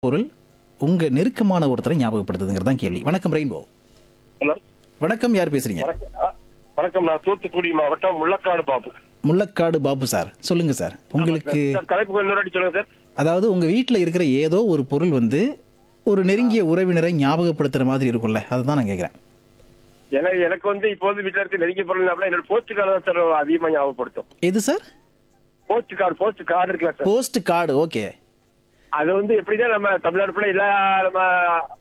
பொருள் உங்க நெருக்கமான ஒருத்தரை ஞாபகப்படுத்துதுங்கிறது தான் கேள்வி வணக்கம் ரெயின்போ ஹலோ வணக்கம் யார் பேசுறீங்க வணக்கம் ஆ, வணக்கம் நான் தூத்துக்குடி மாவட்டம் முள்ளக்காடு பாபு முள்ளக்காடு பாபு சார் சொல்லுங்க சார் உங்களுக்கு சார் தலைப்பு இன்னொரு வாட்டி சொல்லுங்க சார் அதாவது உங்க வீட்டில் இருக்கிற ஏதோ ஒரு பொருள் வந்து ஒரு நெருங்கிய உறவினரை ஞாபகப்படுத்துற மாதிரி இருக்கும்ல அதுதான் நான் கேட்குறேன் எனக்கு எனக்கு வந்து இப்போ வந்து வீட்டுல இருக்க நெருங்கிய பொருள் என்னோட போஸ்ட் கார்டு தான் சார் அதிகமா ஞாபகப்படுத்தும் எது sir post card post card இருக்குல்ல சார் போஸ்ட் கார்டு ஓகே அது வந்து எப்படிதான் நம்ம தமிழ்நாடு ஃபுல்லா எல்லா நம்ம